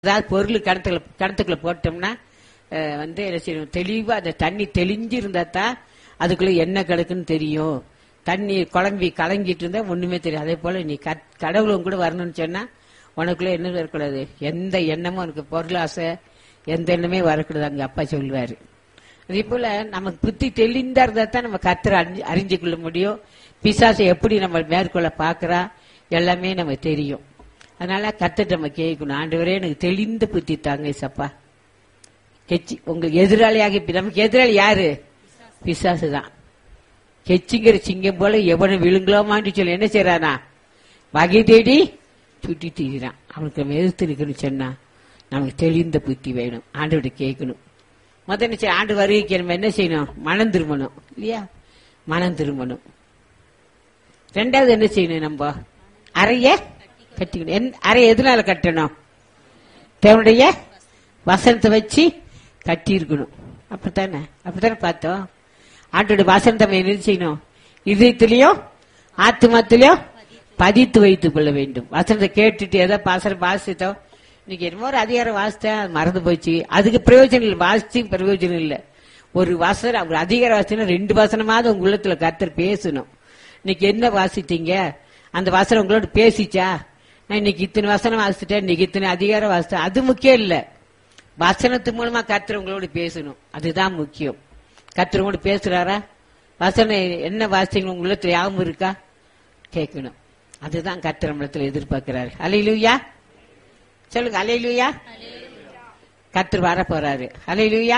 ஏதாவது பொருள் கிணத்துக்குள்ள கிணத்துக்குள்ள போட்டோம்னா அஹ், வந்து என்ன செய்யணும் தெளிவா அந்த தண்ணி தெளிஞ்சு இருந்தா தான் அதுக்குள்ள என்ன கிடக்குன்னு தெரியும் தண்ணி குழம்பி கலங்கிட்டு இருந்தா ஒண்ணுமே தெரியும் அதே போல நீ கத்- கடவுளும் கூட வரணும்னு சொன்னா உனக்குள்ள என்ன வரக்கூடாது எந்த எண்ணமும் உனக்கு பொருள் ஆசை எந்த எண்ணமே வரக்கூடாது அங்க அப்பா சொல்லுவாரு அதே போல நமக்கு புத்தி தெளிந்தா இருந்தா தான் நம்ம கத்திர அறிஞ்சு கொள்ள முடியும் பிசாசை எப்படி நம்ம மேற்கொள்ள பாக்குறா எல்லாமே நமக்கு தெரியும் அதனால கத்துட்டு நம்ம கேட்கணும் ஆண்டவரே எனக்கு தெளிந்த புத்தி தாங்க சப்பா கெச்சி உங்களுக்கு எதிராளியாக இப்ப நமக்கு எதிராளி யாரு பிசாசு தான் கெச்சிங்கிற சிங்கம் போல எவனை விழுங்கலாமான்னு சொல்லி என்ன செய்யறானா வகை தேடி சுட்டி தீரான் அவனுக்கு நம்ம எதிர்த்து நிக்கணும் சொன்னா நமக்கு தெளிந்த புத்தி வேணும் ஆண்டவர்கிட்ட கேட்கணும் முதல்ல என்ன செய்ய- ஆண்டு வருகைக்கு நம்ம என்ன செய்யணும் மனம் திரும்பணும் இல்லையா மனம் திரும்பணும் ரெண்டாவது என்ன செய்யணும் நம்ம அறைய கட்டிக்கணும் எந்த- அறை எதனால கட்டணும் தேவனுடைய வசனத்தை வச்சு கட்டி இருக்கணும் அப்படித்தானே அப்படித்தானே பார்த்தோம் ஆண்டோட வசனத்தை நம்ம என்ன செய்யணும் இதயத்திலையும் ஆத்மாத்திலையும் பதித்து வைத்துக் கொள்ள வேண்டும் வசனத்தை கேட்டுட்டு ஏதோ பாசனம் வாசித்தோம் இன்னைக்கு என்னமோ ஒரு அதிகாரம் வாசித்தேன் அது மறந்து போச்சு அதுக்கு பிரயோஜனம் இல்லை வாசிச்சு பிரயோஜனம் இல்லை ஒரு வசனம் ஒரு அதிகாரம் வாசினா ரெண்டு வசனமாவது உங்க உள்ளத்துல கர்த்தர் பேசணும் இன்னைக்கு என்ன வாசித்தீங்க அந்த வசனம் உங்களோட பேசிச்சா நான் இன்னைக்கு இத்தனை வசனம் வாசிச்சிட்டேன் இன்னைக்கு இத்தனை அதிகாரம் வாசித்தேன் அது முக்கியம் இல்ல வசனத்து மூலமா கர்த்தர் உங்களோட பேசணும் அதுதான் முக்கியம் கர்த்தர் உங்களோட பேசுறாரா வசனம் என்ன வாசித்தீங்க உங்க உள்ளத்துல ஞாபகம் இருக்கா கேட்கணும் அதுதான் கர்த்தர் நம்மளத்துல எதிர்பார்க்கிறாரு அலையிலுயா சொல்லுங்க அலையிலுயா கர்த்தர் வர போறாரு அலையிலுயா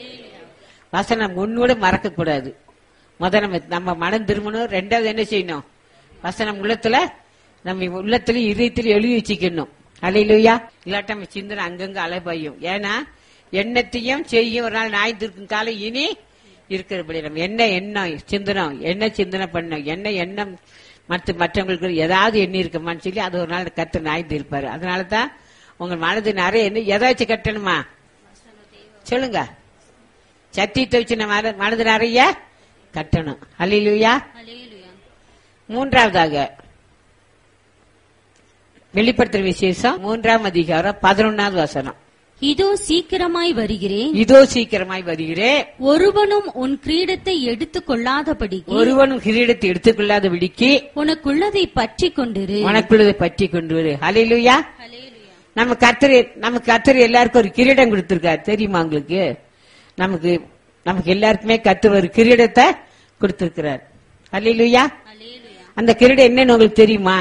வசனம் ஒன்னோட மறக்க கூடாது முத நம்ம நம்ம மனம் திரும்பணும் ரெண்டாவது என்ன செய்யணும் வசனம் உள்ளத்துல நம்ம உள்ளத்துல இதயத்துல எழுதி வச்சுக்கணும் அலையிலுயா இல்லாட்ட நம்ம சிந்தனை அங்கங்க அலைபாயும் ஏன்னா எண்ணத்தையும் செய்யும் ஒரு நாள் நாய் இருக்கும் காலம் இனி இருக்கிறபடி நம்ம என்ன எண்ணம் சிந்தனம் என்ன சிந்தனை பண்ணோம் என்ன எண்ணம் மற்ற மற்றவங்களுக்கு ஏதாவது எண்ணி இருக்கமான்னு சொல்லி அது ஒரு நாள் கத்து நாய்ந்து இருப்பாரு அதனால தான் உங்க மனது நிறைய என்ன எதை வச்சு கட்டணுமா சொல்லுங்க சத்தியத்தை வச்சு நம்ம மன- மனது நிறைய கட்டணும் அல்லையா மூன்றாவதாக வெளிப்படுத்துற விசேஷம் மூன்றாம் அதிகாரம் பதினொன்னாவது வசனம் இதோ சீக்கிரமாய் வருகிறேன் இதோ சீக்கிரமாய் வருகிறேன் ஒருவனும் உன் கிரீடத்தை எடுத்துக் கொள்ளாதபடிக்கு ஒருவனும் கிரீடத்தை எடுத்துக்கொள்ளாத விடிக்கு உனக்குள்ளதை பற்றி கொண்டிரு உனக்குள்ளதை பற்றி கொண்டு வரு அலையிலுயா நம்ம கத்தரி நம்ம கத்தரி எல்லாருக்கும் ஒரு கிரீடம் கொடுத்திருக்காரு தெரியுமா உங்களுக்கு நமக்கு நமக்கு எல்லாருக்குமே கத்தர் ஒரு கிரீடத்தை கொடுத்திருக்கிறார் அல்லையிலுயா அந்த கிரீடம் என்னன்னு உங்களுக்கு தெரியுமா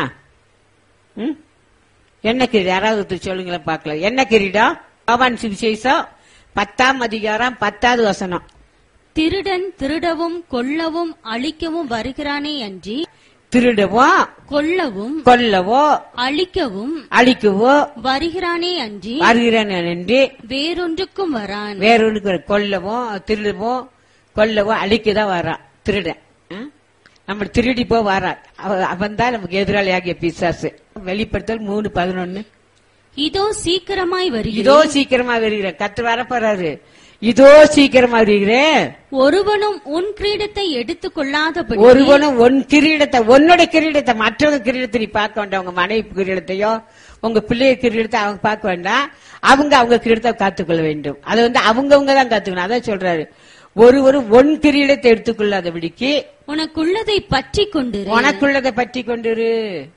ம்? என்ன கிரீடம் யாராவது ஒருத்தர் சொல்லுங்களேன் பார்க்கலாம் என்ன கிரீடம் யோவான் சுவிசேஷம் பத்தாம் அதிகாரம் பத்தாவது வசனம் திருடன் திருடவும் கொல்லவும் அழிக்கவும் வருகிறானே அன்றி திருடவோ கொல்லவும் கொல்லவோ அழிக்கவும் அழிக்கவோ வருகிறானே அன்றி வருகிறேன் என்று வேறொன்றுக்கும் வரான் வேறொன்று கொல்லவோ திருடவோ கொல்லவோ அழிக்கதான் வரான் திருடன் ஆ? நம்ம திருடி போ வரான் அவ- அவன் தான் நமக்கு எதிராளியாகிய பிசாசு வெளிப்படுத்தல் மூணு பதினொன்னு இதோ சீக்கிரமாய் இதோ வருகிறேன் சீக்கிரமா வருகிறேன் கத்து வர போறாரு இதோ சீக்கிரமா வருகிறேன் ஒருவனும் உன் கிரீடத்தை எடுத்துக் கொள்ளாதபடி ஒருவனும் உன் கிரீடத்தை உன்னோட கிரீடத்தை மற்றவங்க கிரீடத்தை நீ பார்க்க வேண்டாம் உங்க மனைவி கிரீடத்தையோ உங்க பிள்ளைய கிரீடத்தை அவங்க பார்க்க வேண்டாம் அவங்க அவங்க கிரீடத்தை காத்துக்கொள்ள வேண்டும் அது வந்து அவங்கவங்க தான் காத்துக்கணும் அதான் சொல்றாரு ஒருவரும் ஒன் கிரீடத்தை எடுத்துக்கொள்ளாதபடிக்கு உனக்குள்ளதை பற்றி கொண்டிரு உனக்குள்ளதை பற்றி கொண்டிரு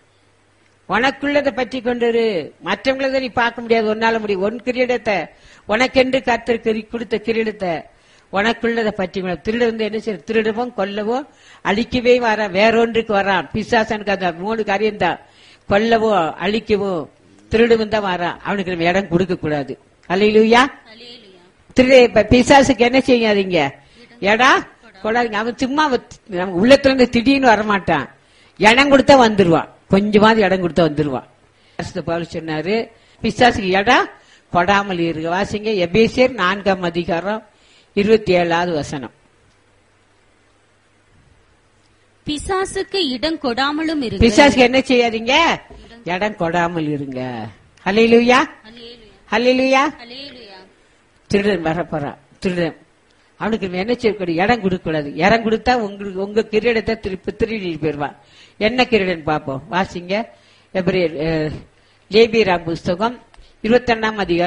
உனக்குள்ளதை பற்றி கொண்டிரு மற்றவங்களதை நீ பார்க்க முடியாது ஒன்னால முடியும் உன் கிரீடத்தை உனக்கென்று கத்திருக்க கொடுத்த கிரீடத்தை உனக்குள்ளதை பற்றி கொண்டு- திருடன் வந்து என்ன செய்ய திருடவும் கொல்லவோ அழிக்கவே வர வேறொன்றுக்கு வரான் பிசாசனுக்கு அந்த மூணு காரியம் தான் கொல்லவோ அழிக்கவோ திருடுவன் தான் வரான் அவனுக்கு நம்ம இடம் கொடுக்க கூடாது அல்லையிலுயா திரு இப்ப பிசாசுக்கு என்ன செய்யாதீங்க ஏடா கொடாதீங்க அவன் சும்மா அவ- நம்ம உள்ளத்துல இருந்து திடீர்னு வரமாட்டான் இடம் கொடுத்தா வந்துருவான் கொஞ்சமாவது இடம் கொடுத்தா வந்துருவான் பரிசுத்த பவுல் சொன்னாரு பிசாசுக்கு இடம் கொடாமல் இருக்க வாசிங்க எபேசியர் நான்காம் அதிகாரம் இருபத்தி ஏழாவது வசனம் பிசாசுக்கு இடம் கொடாமலும் இருக்கு பிசாசுக்கு என்ன செய்யாதீங்க இடம் கொடாமல் இருங்க ஹalleluya ஹalleluya திருடன் வரப்போறான் திருடன் அவனுக்கு நம்ம என்ன செய்யக்கூடாது இடம் கொடுக்க கூடாது இடம் கொடுத்தா உங்களுக்கு உங்க கிரீடத்தை திருப்பி திருடி போயிருவான் என்ன கிரீடன் பார்ப்போம் வாசிங்க எபிரேயர், அஹ், லேபியராம் புஸ்தகம் இருபத்தி ரெண்டாம் அதிகாரம்